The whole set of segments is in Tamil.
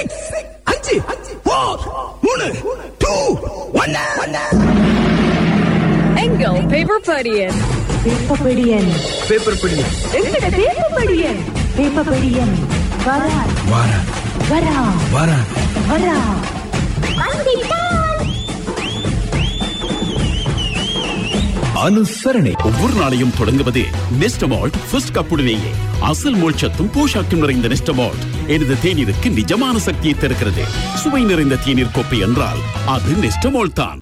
சிக்ஸ் அஞ்சு ஃபோர் மூணு டூ ஒன்னு எங்கள் பேப்பர் படியன் பேப்பபடியன் பேப்பர் படி எங்கட பேப்பபடியன் பேப்பபடியன் வரா வாரா வரா வாரா வரா அனுசரணை ஒவ்வொரு நாளையும் தொடங்குவது நெஸ்டமால்ட் ஃபர்ஸ்ட் கப்புடனேயே அசல் மோட்சத்தும் போஷாக்கும் நிறைந்த நெஸ்டமால்ட் எனது தேநீருக்கு நிஜமான சக்தியை தருகிறது சுவை நிறைந்த தேநீர் கோப்பை என்றால் அது நெஸ்டமால்ட் தான்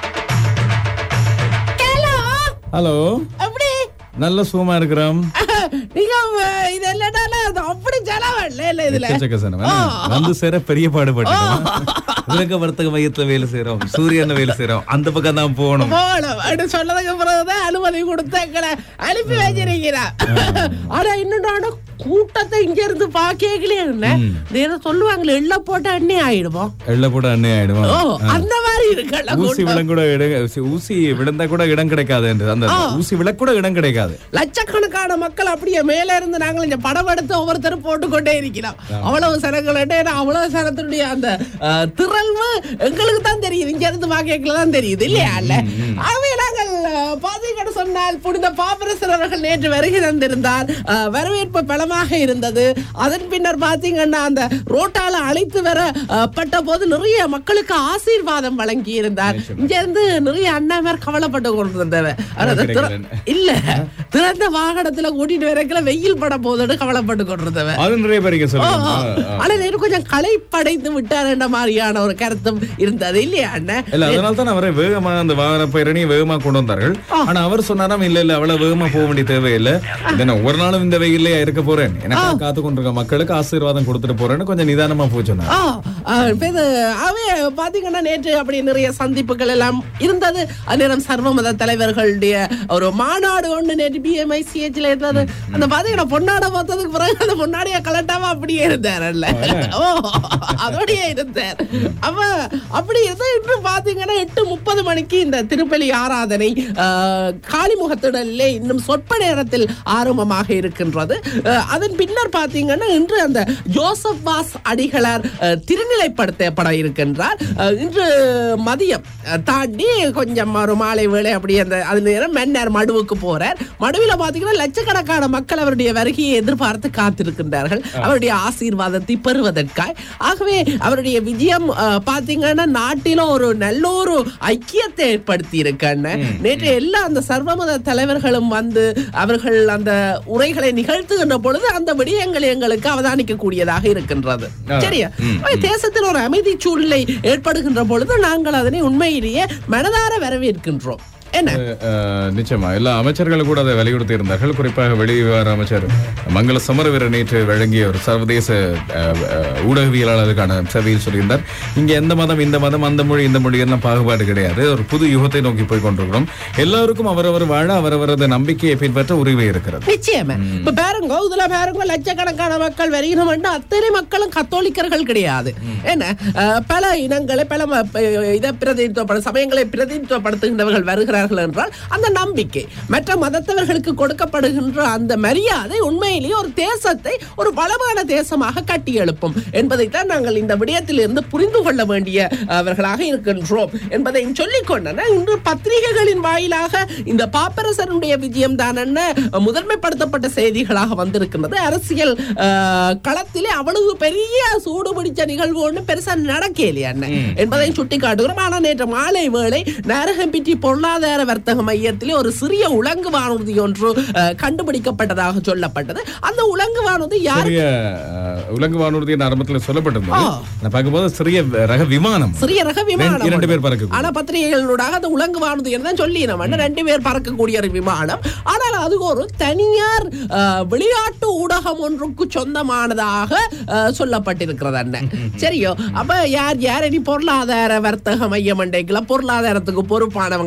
ஹலோ அப்படி நல்ல சுகமா இருக்கிறோம் நீங்க அஹ், இது இல்லைன்னா அது அப்படி செலவல்ல இல்ல இதுல எக்கச்சக்க வந்து சேர பெரிய பாடுபட்டோம் உலக வர்த்தக மையத்துல வேலை செய்யறோம் சூரியன்ல வேலை செய்யறோம் அந்த பக்கம் தான் போகணும் போகணும் அப்படி சொன்னதுக்கு பிறகுதான் அனுமதி கொடுத்து எங்களை அனுப்பி வச்சிருக்கிறா ஆனா இன்னொன்னு கூட்டத்தை இங்க இருந்து பாக்கலையே என்ன சொல்லுவாங்களே எள்ள போட்ட அண்ணே ஆயிடுவோம் எள்ள கூட அண்ணே ஆயிடுவோம் ஓ அந்த மாதிரி இருக்கல ஊசி விட கூட இடம் ஊசி விழுந்தா கூட இடம் கிடைக்காது என்று அந்த ஊசி விழ கூட இடம் கிடைக்காது லட்சக்கணக்கான மக்கள் அப்படியே மேல இருந்து நாங்கள் இந்த படம் எடுத்து ஒவ்வொருத்தரும் போட்டுக்கொண்டே இருக்கிறோம் அவ்வளவு சனங்கள் ஏன்னா அவ்வளவு சனத்தினுடைய அந்த அஹ், திரள்வு எங்களுக்கு தான் தெரியுது இங்க இருந்து பாக்கல தான் தெரியுது இல்லையா இல்ல ஆகவே நாங்கள் அஹ், பாத்தீங்கன்னு சொன்னால் புனித பாப்பரசர் அவர்கள் நேற்று வருகை தந்திருந்தார் அஹ், வரவேற்பு பலமாக இருந்தது அதன் பின்னர் பாத்தீங்கன்னா அந்த ரோட்டால அழைத்து வர அஹ், பட்ட போது நிறைய மக்களுக்கு ஆசீர்வாதம் வழங்கி இருந்தார் இங்க இருந்து நிறைய அண்ணாமார் கவலைப்பட்டு கொண்டிருந்தவ ஆனா அந்த திற- கிடைக்கலன்னு. இல்ல திறந்த வாகனத்துல கூட்டிட்டு வரக்கல வெயில் பட போதுன்னு கவலைப்பட்டு கொண்டிருந்தவன் அது நிறைய பேருக்கு ஓ, சொல்லுங்க ஓ. ஆ, ஆ. ஆனா நேரு கொஞ்சம் களைப்படைந்து விட்டாருன்ற மாதிரியான ஒரு கருத்தும் இருந்தது இல்லையா அண்ணன் இல்ல அதனால தான் அவரை வேகமா அந்த வாகன பேரணி வேகமா கொண்டு வந்தார்கள் ஆனா அவர் சொன்னாராம் இல்ல இல்ல அவ்வளவு வேகமா போக வேண்டிய தேவையில்லை இதை நான் ஒரு நாளும் இந்த வெயிலே இருக்க போறேன் எனக்கு காத்து கொண்டிருக்க மக்களுக்கு ஆசீர்வாதம் கொடுத்துட்டு போறேன்னு கொஞ்சம் நிதானமா போய் சொன்னார் ஆ, ஆ, இப்ப இது அவே பாத்தீங்கன்னா நேற்று அப்படி நிறைய சந்திப்புகள் எல்லாம் இருந்தது அந்நேரம் சர்வமத தலைவர்களுடைய ஒரு மாநாடு ஒண்ணு நேற்று பிஎம்ஐ சிஹெச்ல இருந்தது அந்த பாத்தீங்கன்னா பொன்னாட பார்த்ததுக்கு பிறகு அந்த பொன்னாடிய கலட்டாம அப்படியே இருந்தார்ல ஓ அதோடய இருந்தார் அப்ப அப்படி இருந்தா இன்று பாத்தீங்கன்னா எட்டு முப்பது மணிக்கு இந்த திருப்பலி ஆராதனை ஆ, காளிமுகத்திடலே இன்னும் சொற்ப நேரத்தில் ஆரம்பமாக இருக்கின்றது ஆ, அதன் பின்னர் பாத்தீங்கன்னா இன்று அந்த ஜோசப் வாஸ் அடிகளார் அஹ், திருநிலைப்படுத்தப்பட இருக்கின்றார் அஹ், இன்று மதியம் அஹ், தாண்டி கொஞ்சம் ஒரு மாலை வேளை அப்படி அந்த அது நேரம் மன்னர் மடுவுக்கு போறார் மடுவில பாத்தீங்கன்னா லட்சக்கணக்கான மக்கள் அவருடைய வருகையை எதிர்பார்த்து காத்திருக்கின்றார்கள் அவருடைய ஆசீர்வாதத்தை பெறுவதற்காய் ஆகவே அவருடைய விஜயம் அஹ், பாத்தீங்கன்னா நாட்டில ஒரு நல்ல ஒரு ஐக்கியத்தை ஏற்படுத்தி இருக்காங்க நேற்று எல்லா அந்த சர்வமத தலைவர்களும் வந்து அவர்கள் அந்த உரைகளை நிகழ்த்துகின்ற பொழுது அந்த விடயங்களை எங்களுக்கு அவதானிக்க கூடியதாக இருக்கின்றது ஆ. சரியா தேசத்தில் ஒரு அமைதி சூழ்நிலை ஏற்படுகின்ற பொழுது நாங்கள் அதனை உண்மையிலேயே மனதார வரவேற்கின்றோம் என்ன அஹ், நிச்சயமா எல்லா அமைச்சர்களும் கூட அதை வலியுறுத்தி இருந்தார்கள் குறிப்பாக வெளிவிவகார அமைச்சர் மங்கள சமரவீர நேற்று வழங்கிய ஒரு சர்வதேச அஹ், அஹ், ஊடகவியலாளருக்கான சபையில் சொல்லியிருந்தார் இங்க எந்த மதம் இந்த மதம் அந்த மொழி இந்த மொழி எல்லாம் பாகுபாடு கிடையாது ஒரு புது யுகத்தை நோக்கி போய் கொண்டிருக்கிறோம் எல்லாருக்கும் அவரவர் வாழ அவரவரது நம்பிக்கையை பின்பற்ற உரிமை இருக்கிறது நிச்சயமா இப்ப பாருங்க இதுல பாருங்க லட்சக்கணக்கான மக்கள் வருகிறோம் அத்தனை மக்களும் கத்தோலிக்கர்கள் கிடையாது என்ன அஹ், பல இனங்களை பல ம- ப- இதை பிரதிநிதித்துவப்பட சமயங்களை பிரதிநிதித்துவப்படுத்துகின்றவர்கள் வருகிறார்கள் என்றால் அந்த நம்பிக்கை மற்ற மதத்தவர்களுக்கு கொடுக்கப்படுகின்ற அந்த மரியாதை உண்மையிலேயே ஒரு தேசத்தை ஒரு பலமான தேசமாக கட்டி எழுப்பும் என்பதைத்தான் நாங்கள் இந்த விடயத்தில் இருந்து புரிந்து கொள்ள வேண்டிய அவர்களாக இருக்கின்றோம் என்பதையும் சொல்லிக் கொண்டன இன்று பத்திரிகைகளின் வாயிலாக இந்த பாப்பரசருடைய விஜயம் தான் என்ன முதன்மைப்படுத்தப்பட்ட செய்திகளாக வந்திருக்கின்றது அரசியல் அஹ், களத்திலே அவ்வளவு பெரிய சூடு பிடிச்ச நிகழ்வு ஒண்ணு பெருசா நடக்கலையா அண்ணன் என்பதையும் சுட்டி காட்டுகிறோம் ஆனா நேற்று மாலை வேளை நாரகம்பிட்டி பொருளாதார வர்த்தக மையத்திலே ஒரு சிறிய உலங்கு வானூர்தி ஒன்று அஹ், கண்டுபிடிக்கப்பட்டதாக சொல்லப்பட்டது அந்த உலங்கு வானூர்தி யார் சிறிய அஹ், உலங்கு வானூர்தி என்ற ஆரம்பத்தில் ஆ. சொல்லப்பட்டிருந்தது நான் பார்க்கும்போது சிறிய ரக விமானம் சிறிய ரக விமானம் இரண்டு பேர் ஒன்று. பறக்கக்கூடிய. ஆனா பத்திரிகைகளூடாக அந்த உலங்கு வானூர்தி தான் சொல்லி நம்ம ரெண்டு பேர் பறக்கக்கூடிய ஒரு விமானம் ஆனால் அது ஒரு தனியார் அஹ், வெளிநாட்டு ஊடகம் ஒன்றுக்கு சொந்தமானதாக அஹ், சொல்லப்பட்டிருக்கிறது அண்ணன் சரியோ அப்ப யார் யார் இனி பொருளாதார வர்த்தக மையம் அண்டைக்குள்ள பொருளாதாரத்துக்கு பொறுப்பானவங்களை யார்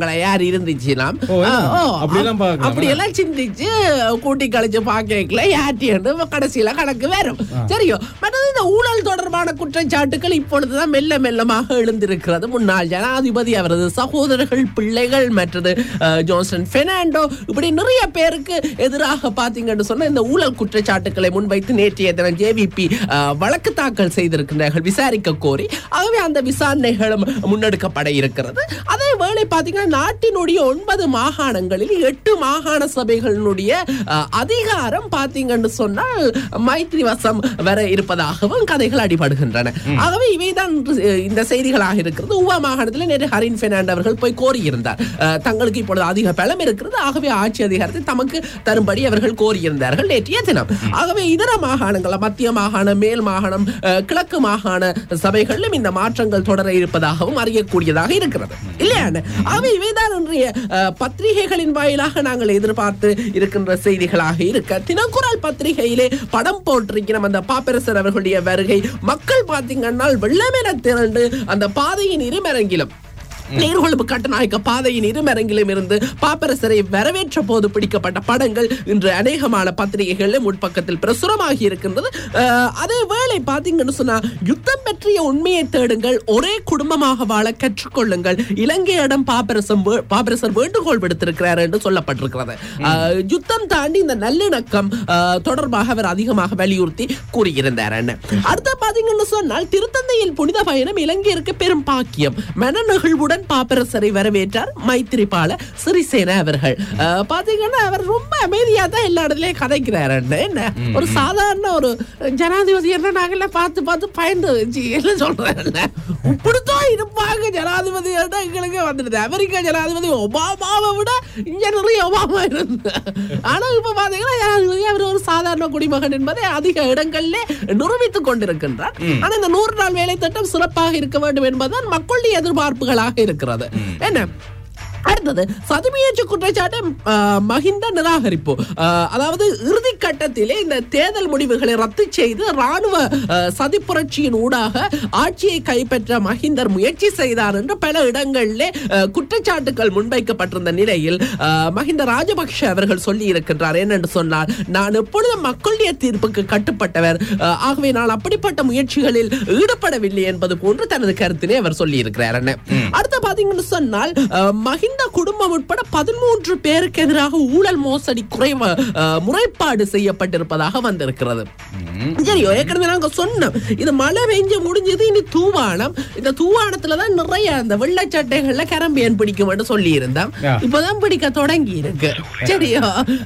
இருந்துச்சுனாம் ஓ, ஆ, ஓ, அப்படியெல்லாம் பார்க்கலாம். அப்படியெல்லாம் சிந்திச்சு கூட்டி கழிச்சு பாக்கல யாட்டியண்டு கடைசியில கணக்கு வரும் சரியோ மற்றது இந்த ஊழல் தொடர்பான குற்றச்சாட்டுகள் இப்பொழுதுதான் மெல்ல மெல்லமாக எழுந்திருக்கிறது முன்னாள் ஜனாதிபதி அவரது சகோதரர்கள் பிள்ளைகள் மற்றது அஹ், ஜோன்சன் பெர்னாண்டோ இப்படி நிறைய பேருக்கு எதிராக பாத்தீங்கன்னு சொன்னா இந்த ஊழல் குற்றச்சாட்டுகளை முன்வைத்து நேற்றைய தினம் ஜேவிபி வழக்கு தாக்கல் செய்திருக்கிறார்கள் விசாரிக்க கோரி ஆகவே அந்த விசாரணைகளும் முன்னெடுக்கப்பட இருக்கிறது அதே வேளை பாத்தீங்கன்னா நாட்டினுடைய ஒன்பது மாகாணங்களில் எட்டு மாகாண சபைகளினுடைய அஹ், அதிகாரம் பாத்தீங்கன்னு சொன்னால் மைத்ரி வசம் வர இருப்பதாகவும் கதைகள் அடிபடுகின்றன ஆகவே இவைதான் அஹ், இந்த செய்திகளாக இருக்கிறது உவா மாகாணத்தில் நேற்று ஹரின் பெர்னாண்ட் அவர்கள் போய் கோரியிருந்தார் அஹ், தங்களுக்கு இப்பொழுது அதிக பலம் இருக்கிறது ஆகவே ஆட்சி அதிகாரத்தை தமக்கு தரும்படி அவர்கள் கோரியிருந்தார்கள் நேற்றைய தினம் ஆகவே இதர மாகாணங்கள் மத்திய மாகாணம் மேல் மாகாணம் அஹ், கிழக்கு மாகாண சபைகளிலும் இந்த மாற்றங்கள் தொடர இருப்பதாகவும் அறியக்கூடியதாக இருக்கிறது இல்லையா ஆகவே இவைதான் இன்றைய அஹ், பத்திரிகைகளின் வாயிலாக நாங்கள் எதிர்பார்த்து இருக்கின்ற செய்திகளாக இருக்க தினக்குரல் பத்திரிகையிலே படம் போட்டிருக்கிறோம் அந்த பாப்பரசர் அவர்களுடைய வருகை மக்கள் பார்த்தீங்கன்னா வெள்ளமென திரண்டு அந்த பாதையின் இருமரங்கிலும் நீர்கொழும்பு கட்டநாயக்க பாதையின் இருமரங்கிலும் இருந்து பாப்பரசரை வரவேற்ற போது பிடிக்கப்பட்ட படங்கள் இன்று அநேகமான பத்திரிகைகளில் முற்பக்கத்தில் பிரசுரமாகி இருக்கின்றது அஹ், அதே வேளை பாத்தீங்கன்னு சொன்னா யுத்தம் பற்றிய உண்மையை தேடுங்கள் ஒரே குடும்பமாக வாழ கற்றுக்கொள்ளுங்கள் இலங்கையிடம் பாப்பரசம் வே- பாப்பரசர் வேண்டுகோள் விடுத்திருக்கிறார் என்று சொல்லப்பட்டிருக்கிறது அஹ், யுத்தம் தாண்டி இந்த நல்லிணக்கம் அஹ், தொடர்பாக அவர் அதிகமாக வலியுறுத்தி கூறியிருந்தார் அடுத்த பாத்தீங்கன்னு சொன்னால் திருத்தந்தையில் புனித பயணம் இலங்கையருக்கு பெரும் பாக்கியம் மனநெகிழ்வுடன் பாப்பரசரை வரவேற்றார் மைத்திரிபால சிறிசேன அவர்கள் அஹ், பாத்தீங்கன்னா அவர் ரொம்ப அமைதியா தான் எல்லா இடத்துலயும் கதைக்கிறாரு என்ன ஒரு சாதாரண ஒரு ஜனாதிபதி என்ன நாங்கெல்லாம் பார்த்து பார்த்து பயந்து வச்சு என்ன சொல்றாங்க இப்படித்தான் இருப்பாங்க ஜனாதிபதி எங்களுக்கு வந்துடுது அமெரிக்கா ஜனாதிபதி ஒபாமாவை விட இங்க நிறைய ஒபாமா இருந்து ஆனா இப்ப பாத்தீங்கன்னா ஜனாதிபதி அவர் ஒரு சாதாரண குடிமகன் என்பதை அதிக இடங்களிலே நிரூபித்துக் கொண்டிருக்கின்றார் ஆனா இந்த நூறு நாள் வேலை திட்டம் சிறப்பாக இருக்க வேண்டும் என்பதுதான் மக்களுடைய எதிர்பார்ப்புகளாக இருக்கிறது என்ன அடுத்தது சதுமியற்ற குற்றச்சாட்டை ஆஹ், மஹிந்த நிராகரிப்பு ஆஹ், அதாவது இறுதி கட்டத்திலே இந்த தேர்தல் முடிவுகளை ரத்து செய்து ராணுவ ஆஹ், சதி புரட்சியின் ஊடாக ஆட்சியை கைப்பற்ற மஹிந்தர் முயற்சி செய்தார் என்று பல இடங்களிலே ஆஹ், குற்றச்சாட்டுகள் முன்வைக்கப்பட்டிருந்த நிலையில் ஆஹ், மஹிந்த ராஜபக்ஷ அவர்கள் சொல்லி இருக்கின்றார் என்னென்று சொன்னார் நான் எப்பொழுதும் மக்களுடைய தீர்ப்புக்கு கட்டுப்பட்டவர் ஆஹ், ஆகவே நான் அப்படிப்பட்ட முயற்சிகளில் ஈடுபடவில்லை என்பது போன்று தனது கருத்தினை அவர் சொல்லி இருக்கிறார் என்ன அடுத்து பாத்தீங்கன்னு சொன்னால் அஹ், மஹிந்த குடும்பம் உட்பட பதிமூன்று பேருக்கு எதிராக ஊழல் மோசடி குறைவ அஹ், முறைப்பாடு செய்யப்பட்டிருப்பதாக வந்திருக்கிறது சரி ஏற்கனவே நாங்க சொன்னோம் இது மழை பெஞ்சு முடிஞ்சது இனி தூவானம் இந்த தூவானத்துல தான் நிறைய அந்த வெள்ளச்சட்டைகள்ல கரம்பியன் பிடிக்கும் சொல்லி இருந்தோம் Yeah. இப்பதான் பிடிக்க தொடங்கி இருக்கு சரியா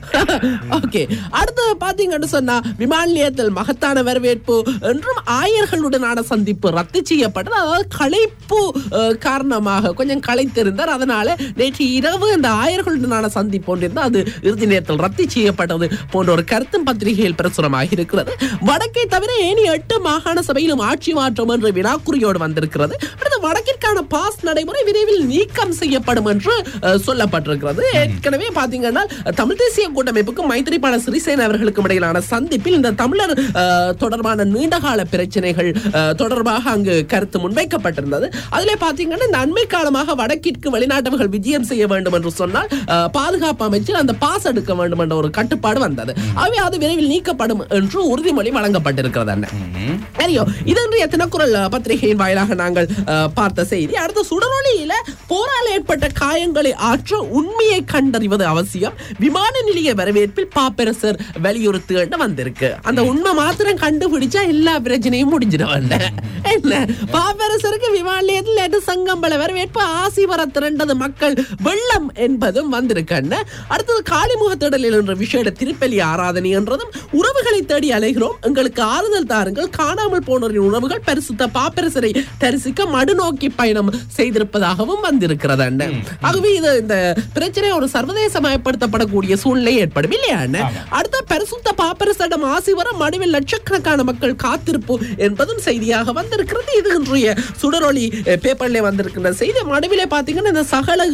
ஓகே அடுத்து பாத்தீங்கன்னு சொன்னா விமான நிலையத்தில் மகத்தான வரவேற்பு என்றும் ஆயர்களுடனான சந்திப்பு ரத்து செய்யப்பட்டது அதாவது களைப்பு அஹ், காரணமாக கொஞ்சம் களைத்திருந்தார் அதனால நேற்று இரவு அந்த ஆயர்களுடனான சந்திப்பு ஒன்றிருந்தது அது இறுதி நேரத்தில் ரத்து செய்யப்பட்டது போன்ற ஒரு கருத்தும் பத்திரிகையில் பிரசுரமாக இருக்கிறது வடக்கை தவிர ஏனி எட்டு மாகாண சபையிலும் ஆட்சி மாற்றம் என்ற வினாக்குறியோடு வந்திருக்கிறது அடுத்து வடக்கிற்கான பாஸ் நடைமுறை விரைவில் நீக்கம் செய்யப்படும் என்று அஹ், சொல்லப்பட்டிருக்கிறது ஏற்கனவே பாத்தீங்கன்னா தமிழ் தேசிய கூட்டமைப்புக்கும் மைத்திரிபால சிறிசேன அவர்களுக்கும் இடையிலான சந்திப்பில் இந்த தமிழர் அஹ், தொடர்பான நீண்டகால பிரச்சனைகள் அஹ், தொடர்பாக அங்கு கருத்து முன்வைக்கப்பட்டிருந்தது அதிலே பாத்தீங்கன்னா இந்த அண்மை காலமாக வடக்கிற்கு வெளிநாட்டவர்கள் விஜயம் செய்ய வேண்டும் என்று சொன்னால் அஹ், பாதுகாப்பு அமைச்சர் அந்த பாஸ் எடுக்க வேண்டும் என்ற ஒரு கட்டுப்பாடு வந்தது ஆகவே அது விரைவில் நீக்கப்படும் என்று உறுதிமொழி வழங்கப்பட்டிருக்கிறது அண்ணன் சரியோ இது இன்றைய தினக்குரல் அஹ், பத்திரிகையின் வாயிலாக நாங்கள் அஹ், பார்த்த செய்தி அடுத்த சுடரொலியில போரால் ஏற்பட்ட காயங்களை ஆற்ற உண்மையை கண்டறிவது அவசியம் விமான நிலைய வரவேற்பில் பாப்பரசர் வலியுறுத்து என்று வந்திருக்கு அந்த உண்மை மாத்திரம் கண்டுபிடிச்சா எல்லா பிரச்சனையும் முடிஞ்சிடும் என்ன பாப்பரசருக்கு விமான நிலையத்தில் நேற்று சங்கம்பல வரவேற்பு ஆசி வர திரண்டது மக்கள் வெள்ளம் என்பதும் வந்திருக்கு அண்ணன். அடுத்தது காளிமுகத்திடலில் என்ற விஷேட திருப்பலி ஆராதனை என்றதும் உறவுகளை தேடி அலைகிறோம் எங்களுக்கு ஆறுதல் தாருங்கள் காணாமல் போனோரின் உறவுகள் பரிசுத்த பாப்பரசரை தரிசிக்க மடுநோக்கி பயணம் செய்திருப்பதாகவும் வந்திருக்கிறது அண்ணன் ஆகவே இது இந்த பிரச்சனை ஒரு சர்வதேசமயப்படுத்தப்படக்கூடிய சூழ்நிலை ஏற்படும் இல்லையா அண்ணன் அடுத்த பரிசுத்த பாப்பரசரிடம் ஆசி வர மடுவில் லட்சக்கணக்கான மக்கள் காத்திருப்பு என்பதும் செய்தியாக வந்திருக்கிறது இது இன்றைய சுடரொளி அஹ், பேப்பர்ல வந்திருக்கின்ற செய்தி மடுவிலே பாத்தீங்கன்னா இந்த சகல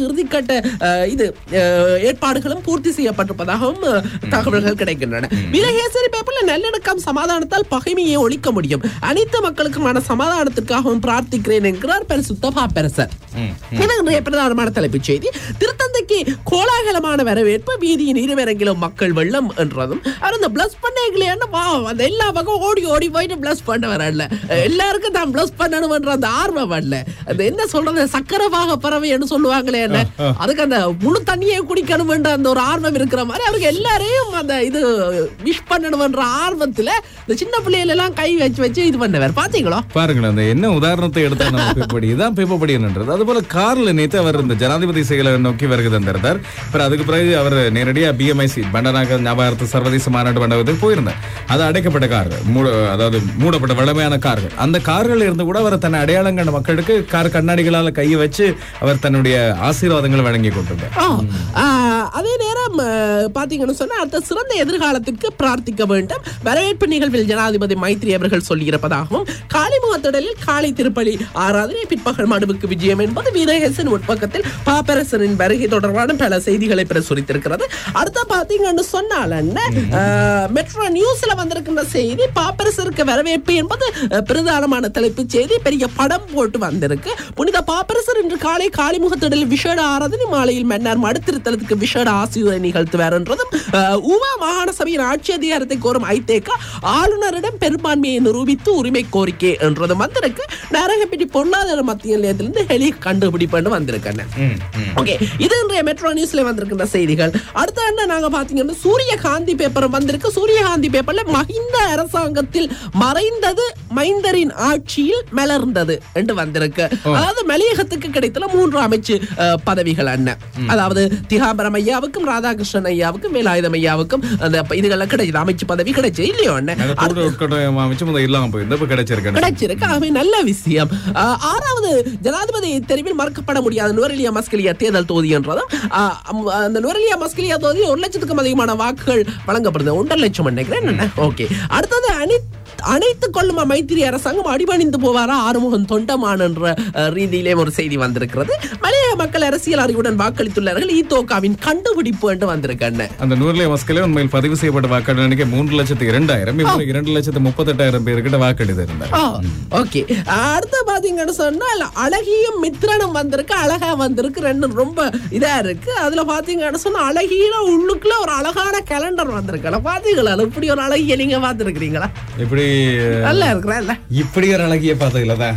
இறுதிக்கட்ட அஹ், இது அஹ், ஏற்பாடுகளும் பூர்த்தி செய்யப்பட்டிருப்பதாகவும் அஹ், தகவல்கள் கிடைக்கின்றன விலகேசரி பேப்பர்ல நல்லிணக்கம் சமாதானத்தால் பகைமையை ஒழிக்க முடியும் அனைத்து மக்களுக்குமான சமாதானத்திற்காகவும் பிரார்த்திக்கிறேன் என்கிறார் பரிசுத்த பாப்பரசர் இது இன்றைய பிரதானமான தலைப்புச் செய்தி திருத்தந்தைக்கு கோலாகலமான வரவேற்பு வீதியின் இருவரங்கிலும் மக்கள் வெள்ளம் என்றதும் அவர் அந்த பிளஸ் பண்ணேங்களேன்னு வா அந்த எல்லா பக்கம் ஓடி ஓடி போயிட்டு பிளஸ் பண்ண வரல எல்லாருக்கும் தான் பிளஸ் பண்ணணும்ன்ற அந்த ஆர்வம் வரல அது என்ன சொல்றது சக்கரபாக பறவைன்னு சொல்லுவாங்களே என்ன அதுக்கு அந்த முழு தண்ணியை குடிக்கணும்ன்ற அந்த ஒரு ஆர்வம் இருக்கிற மாதிரி அவருக்கு எல்லாரையும் அந்த இது விஷ் பண்ணணும்ன்ற ஆர்வத்துல இந்த சின்ன பிள்ளைகள் எல்லாம் கை வச்சு வச்சு இது பண்ணவர் பாத்தீங்களா பாருங்களேன் அந்த என்ன உதாரணத்தை எடுத்தா நம்ம பேப்படி இதான் பேப்படின்றது அது போல கார்ல நேத்து அவர் இந்த ஜனாதிபதி செயலரை நோக்கி வருகை தந்திருந்தார் அப்புறம் அதுக்கு பிறகு அவர் நேரடியா பிஎம்ஐசி பண்டநாயக ஞாபகார்த்த சர்வதேச மாநாட்டு மண்டபத்துக்கு போயிருந்தார் அது அடைக்கப்பட்ட கார்கள் மூட அதாவது மூடப்பட்ட வளமையான கார்கள் அந்த கார்கள் இருந்து கூட அவர் தன்னை அடையாளம் கண்ட மக்களுக்கு கார் கண்ணாடிகளால கையை வச்சு அவர் தன்னுடைய ஆசீர்வாதங்களை வழங்கி கொண்டிருந்தார் ஆ, ஆ, அதே நேரம் ஆ, பாத்தீங்கன்னு சொன்னா அடுத்த சிறந்த எதிர்காலத்திற்கு பிரார்த்திக்க வேண்டும் வரவேற்பு நிகழ்வில் ஜனாதிபதி மைத்ரி அவர்கள் சொல்லியிருப்பதாகவும் காளிமுகத்திடலில் காளி திருப்பலி ஆராதனை பிற்பகல் மடுவுக்கு விஜயம் என்பது வீரகேசன் உட்பக்கத்தில் பாப்பரசரின் வருகை தொடர்பான பல செய்திகளை பிரசுரித்திருக்கிறது அடுத்த பாத்தீங்கன்னு சொன்னால் என்ன ஆ, மெட்ரோ நியூஸ்ல வந்திருக்கின்ற செய்தி பாப்பரசருக்கு வரவேற்பு என்பது ஆ, பிரதானமான தலைப்புச் செய்தி பெரிய படம் போட்டு வந்திருக்கு புனித பாப்பரசர் இன்று காலை காளிமுகத்திடலில் விஷேட ஆராதனை மாலையில் மன்னர் மடுத்திருத்தலத்துக்கு விஷேட ஆசிரியரை நிகழ்த்துவார் என்றதும் அஹ், உவா மாகாண சபையின் ஆட்சி அதிகாரத்தை கோரும் ஐதேகா ஆளுநரிடம் பெரும்பான்மையை நிரூபித்து உரிமை கோரிக்கை என்றதும் வந்திருக்கு நரகப்பிடி பொருளாதார மத்திய நிலையத்திலிருந்து ஹெலி கண்டுபிடிப்புன்னு வந்திருக்கேன் ஓகே இது இன்றைய மெட்ரோ நியூஸ்ல வந்திருக்கின்ற செய்திகள் அடுத்த என்ன நாங்க பாத்தீங்கன்னா சூரியகாந்தி பேப்பர் வந்திருக்கு சூரியகாந்தி பேப்பர்ல மஹிந்த அரசாங்கத்தில் மறைந்தது மைந்தரின் ஆட்சியில் மலர்ந்தது என்று வந்திருக்கு அதாவது மலையகத்துக்கு கிடைத்துள்ள மூன்று அமைச்சு அஹ், பதவிகள் அண்ணன் அதாவது திகாம்பரம் ஐயாவுக்கும் ராதாகிருஷ்ணன் ஐயாவுக்கும் வேலாயுதம் ஐயாவுக்கும் அந்த இதுகள்லாம் கிடைச்சது அமைச்சு பதவி கிடைச்சது இல்லையோ அண்ணன் கூட உட்கட்டம் அமைச்சு முதல் இல்லாம போயிருந்தா இப்ப கிடைச்சிருக்கேன் கிடைச்சிருக்கு ஆகவே நல்ல விஷயம் ஆஹ் ஆறாவது ஜனாதிபதி தெரிவில் மறக்கப்பட முடியாத நுவரெலியா மஸ்கலியா தேர்தல் தொகுதி என்றதும் ஆஹ் அம்- அந்த நுவரெலியா மஸ்கலியா தொகுதி ஒரு லட்சத்துக்கும் அதிகமான வாக்குகள் வழங்கப்படுது ஒன்றரை லட்சம் நினைக்கிறேன் என்ன ஓகே அடுத்தது அனி அனைத்து கொள்ளும் மைத்திரி அரசாங்கம் அடிபணிந்து போவாரா ஆறுமுகம் தொண்டமான் என்ற அஹ், ரீதியிலே ஒரு செய்தி வந்திருக்கிறது மலையக மக்கள் அரசியல் அறிவுடன் வாக்களித்துள்ளார்கள் ஈதோகாவின் கண்டுபிடிப்பு என்று வந்திருக்கேன் அந்த நூறுல மஸ்கிலே உண்மையில் பதிவு செய்யப்பட்ட வாக்காளர் எண்ணிக்கை மூன்று லட்சத்து இரண்டாயிரம் இப்போ இரண்டு லட்சத்து முப்பத்தெட்டாயிரம் பேர்கிட்ட வாக்களித்து இருந்தார் ஓகே அடுத்து பாத்தீங்கன்னு சொன்னால் அழகியும் மித்ரனும் வந்திருக்கு அழகா வந்திருக்கு ரெண்டும் ரொம்ப இதா இருக்கு அதுல பாத்தீங்கன்னு சொன்னா அழகியில உள்ளுக்குள்ள ஒரு அழகான கேலண்டர் வந்திருக்கல பாத்தீங்களா இப்படி ஒரு அழகிய நீங்க பாத்துருக்கீங்களா இப்படி நல்லா இருக்கிறேன் இப்படி ஒரு அழகிய பார்த்ததுலதான்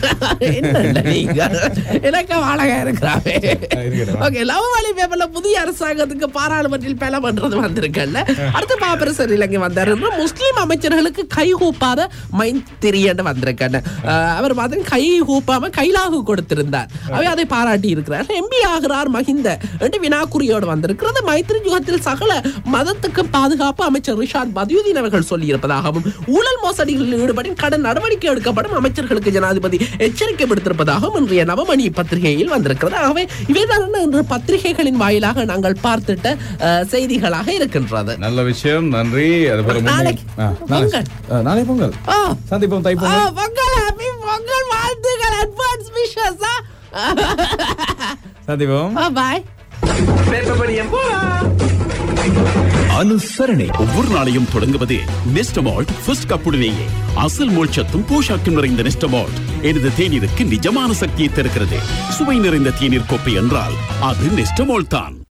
என்ன நீங்க எனக்கு அழகா இருக்கிறாவே இருக்கட்டும். ஓகே லவவாளி பேப்பர்ல புதிய அரசாங்கத்துக்கு பாராளுமன்றில் பேல பண்றது வந்திருக்கல்ல அடுத்து பாப்பரசர் இலங்கை வந்தார் என்று முஸ்லிம் அமைச்சர்களுக்கு கை கூப்பாத மைத்திரி என்று வந்திருக்கேன் அவர் பார்த்து கை கூப்பாம கைலாகு கொடுத்திருந்தார் அவை அதை பாராட்டி இருக்கிறார் எம்பி ஆகிறார் மஹிந்த என்று வினாக்குறியோடு வந்திருக்கிறது மைத்திரி யுகத்தில் சகல மதத்துக்கு பாதுகாப்பு அமைச்சர் ரிஷாத் பதியுதீன் அவர்கள் சொல்லியிருப்பதாகவும் ஊழல் மோசடிகளில் ஈடுபடும் கடன் நடவடிக்கை எடுக்கப்படும் அமைச்சர்களுக்கு ஜனாதிபதி எச்சரிக்கை விடுத்திருப்பதாகவும் இன்றைய நவமணி பத்திரிகையில் வந்திருக்கிறது ஆகவே இவைதான் இன்று பத்திரிகைகளின் வாயிலாக நாங்கள் பார்த்துட்ட அஹ், செய்திகளாக இருக்கின்றது நல்ல விஷயம் நன்றி அது போல முன்னே- நாளைக்கு ஆ, நாளை- பொங்கல். ஆ, நாளை பொங்கல் ஆ, சந்திப்போம் ஆ, தைப்போம் பொங்கல் ஹாப்பி பொங்கல் வாழ்த்துக்கள் அட்வான்ஸ் விஷஸ் சந்திப்போம் பாய் அனுசரணை ஒவ்வொரு நாளையும் தொடங்குவது நெஸ்டமால்ட் ஃபர்ஸ்ட் கப்புடனேயே அசல் மோட்சத்தும் போஷாக்கும் நிறைந்த நெஸ்டமால்ட் எனது தேநீருக்கு நிஜமான சக்தியை தருகிறது சுவை நிறைந்த தேநீர் கோப்பை என்றால் அது நெஸ்டமால்ட் தான்